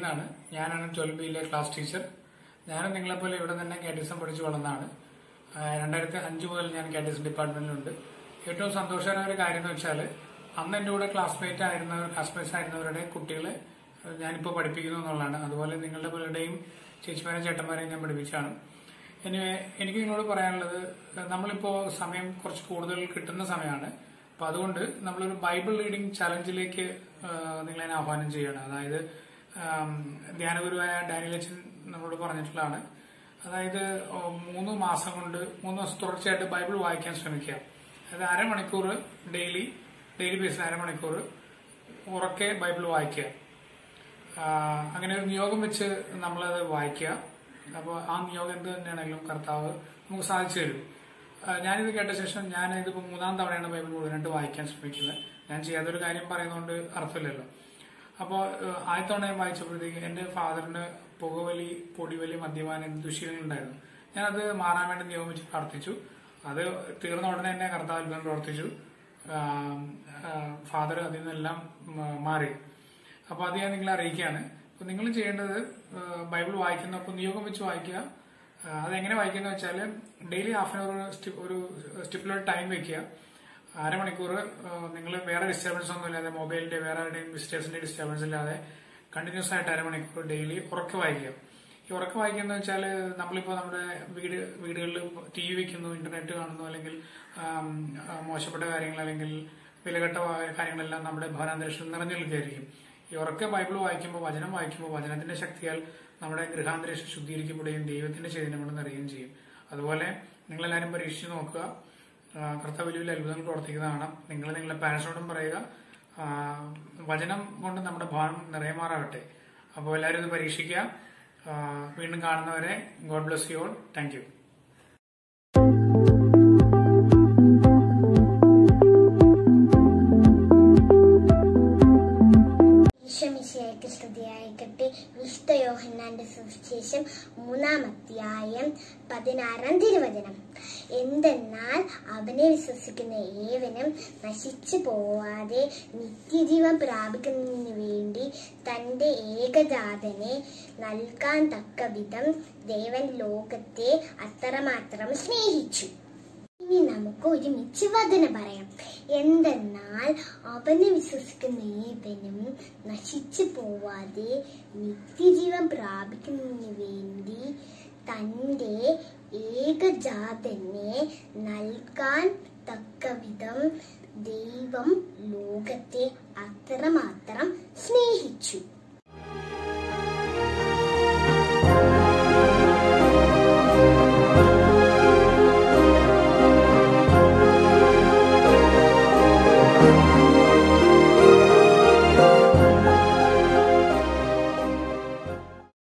നിന്നാണ് ഞാനാണ് ട്വൽവ് ബിയിലെ ക്ലാസ് ടീച്ചർ ഞാനും നിങ്ങളെപ്പോലെ ഇവിടെ തന്നെ കാറ്റീസം പഠിച്ചു വളർന്നതാണ് രണ്ടായിരത്തി അഞ്ച് മുതൽ ഞാൻ കാറ്റീസം ഡിപ്പാർട്ട്മെന്റിലുണ്ട് ഏറ്റവും സന്തോഷകരമായ ഒരു കാര്യം എന്ന് വെച്ചാൽ അന്ന് എൻ്റെ കൂടെ ക്ലാസ്മേറ്റ് ആയിരുന്നവർ ക്ലാസ്മേറ്റ്സ് ആയിരുന്നവരുടെ കുട്ടികളെ ഏഹ്, ഞാനിപ്പോൾ പഠിപ്പിക്കുന്നു എന്നുള്ളതാണ് അതുപോലെ നിങ്ങളുടെ പലരുടെയും ചേച്ചിമാരെയും ചേട്ടന്മാരെയും ഞാൻ പഠിപ്പിച്ചാണ് ഇനി എനിക്ക് നിങ്ങളോട് പറയാനുള്ളത് ഏഹ്, നമ്മളിപ്പോ സമയം കുറച്ച് കൂടുതൽ കിട്ടുന്ന സമയമാണ് അപ്പൊ അതുകൊണ്ട് നമ്മളൊരു ബൈബിൾ റീഡിംഗ് ചലഞ്ചിലേക്ക് ഏഹ്, നിങ്ങളെ ഞാൻ ആഹ്വാനം ചെയ്യണം അതായത് ആം, ധ്യാനഗുരുവായ ഡാനിയലച്ചൻ നമ്മളോട് പറഞ്ഞിട്ടുള്ളതാണ് അതായത് ഓ, മൂന്ന് മാസം കൊണ്ട് മൂന്ന് ദിവസം തുടർച്ചയായിട്ട് ബൈബിൾ വായിക്കാൻ ശ്രമിക്കുക അതായത് അരമണിക്കൂർ ഡെയിലി ഡെയിലി ബേസിൽ അരമണിക്കൂർ ഉറക്കെ ബൈബിൾ വായിക്കുക ആ, അങ്ങനെ ഒരു നിയോഗം വെച്ച് നമ്മളത് വായിക്കുക അപ്പോൾ ആ നിയോഗം എന്ത് തന്നെയാണെങ്കിലും കർത്താവ് നമുക്ക് സാധിച്ചു തരും ആ, ഞാനിത് കേട്ട ശേഷം ഞാൻ ഇതിപ്പോൾ മൂന്നാം തവണയാണ് ബൈബിൾ മുഴുവനായിട്ട് വായിക്കാൻ ശ്രമിക്കുന്നത് ഞാൻ ചെയ്യാത്തൊരു കാര്യം പറയുന്നതുകൊണ്ട് അർത്ഥമില്ലല്ലോ അപ്പോൾ ആദ്യ തവണ ഞാൻ വായിച്ചപ്പോഴത്തേക്ക് എൻ്റെ ഫാദറിന് പുകവലി പൊടിവലി മദ്യപാനം ദുശീലങ്ങളുണ്ടായിരുന്നു ഞാനത് മാറാൻ വേണ്ടി നിയോഗം വെച്ച് പ്രാർത്ഥിച്ചു അത് തീർന്ന ഉടനെ തന്നെ കർത്താവ് അത്ഭുതം പ്രവർത്തിച്ചു ഫാദർ അതിൽ നിന്നെല്ലാം മ- മാറി അപ്പൊ അത് ഞാൻ നിങ്ങളെ അറിയിക്കുകയാണ് അപ്പൊ നിങ്ങൾ ചെയ്യേണ്ടത് ആ, ബൈബിൾ വായിക്കുന്നപ്പോൾ നിയോഗം വെച്ച് വായിക്കുക ആ, അതെങ്ങനെ വായിക്കുന്ന വെച്ചാൽ ഡെയിലി ഹാഫ് ആൻ അവർ ഒരു സ്റ്റിപ്പുലേറ്റ് ടൈം വെക്കുക അരമണിക്കൂർ നിങ്ങൾ വേറെ ഡിസ്റ്റർബൻസ് ഒന്നും ഇല്ലാതെ മൊബൈലിന്റെ വേറെ ആരുടെയും വിസിറ്റേഴ്സിന്റെ ഡിസ്റ്റർബൻസ് ഇല്ലാതെ കണ്ടിന്യൂസ് ആയിട്ട് അരമണിക്കൂർ ഡെയിലി ഉറക്കെ വായിക്കുക ഈ ഉറക്കെ വായിക്കുന്നത് വെച്ചാൽ നമ്മളിപ്പോൾ നമ്മുടെ വീട് വീടുകളിൽ ടി വി വെക്കുന്നു ഇന്റർനെറ്റ് കാണുന്നു അല്ലെങ്കിൽ ആം, ആ, മോശപ്പെട്ട കാര്യങ്ങൾ അല്ലെങ്കിൽ വിലകെട്ട വാ- കാര്യങ്ങളെല്ലാം നമ്മുടെ ഭവനാന്തരീക്ഷത്തിൽ നിറഞ്ഞു നിൽക്കുകയായിരിക്കും ഈ ഉറക്കെ ബൈബിൾ വായിക്കുമ്പോൾ വചനം വായിക്കുമ്പോൾ വചനത്തിന്റെ ശക്തിയാൽ നമ്മുടെ ഗൃഹാന്തരീക്ഷം ശുദ്ധീകരിക്കപ്പെടുകയും ദൈവത്തിന്റെ ചൈതന്യം കൊണ്ട് നിറയുകയും ചെയ്യും അതുപോലെ നിങ്ങളെല്ലാവരും പരീക്ഷിച്ച് നോക്കുക ആ, കർത്താവ് വലിയ വലിയ അത്ഭുതങ്ങൾ പ്രവർത്തിക്കുന്നതാണ് നിങ്ങൾ നിങ്ങളുടെ പാരൻസിനോടും പറയുക ആ, വചനം കൊണ്ട് നമ്മുടെ ഭവനം നിറയുമാറാകട്ടെ അപ്പോൾ എല്ലാവരും ഇത് പരീക്ഷിക്കുക ആ, വീണ്ടും കാണുന്നവരെ God bless you all thank you ഈശോമിശിയായിട്ട് സ്തുതിയായിക്കട്ടെ വിശുദ്ധ യോഹന്നാന്റെ സുവിശേഷം മൂന്നാം അധ്യായം പതിനാറാം തിരുവചനം എന്തെന്നാൽ അവനെ വിശ്വസിക്കുന്ന ഏവനും നശിച്ചു പോവാതെ നിത്യജീവൻ പ്രാപിക്കുന്നതിന് വേണ്ടി തന്റെ ഏകജാതനെ നൽകാൻ തക്ക വിധം ദേവൻ ലോകത്തെ അത്രമാത്രം സ്നേഹിച്ചു ഇനി നമുക്ക് ഒരുമിച്ച് വചന പറയാം എന്തെന്നാൽ അവനെ വിശ്വസിക്കുന്ന ഏവനും നശിച്ചു പോവാതെ നിത്യജീവൻ പ്രാപിക്കുന്നതിന് വേണ്ടി തൻ്റെ ഏകജാതനെ നൽകാൻ തക്കവിധം ദൈവം ലോകത്തെ അത്രമാത്രം സ്നേഹിച്ചു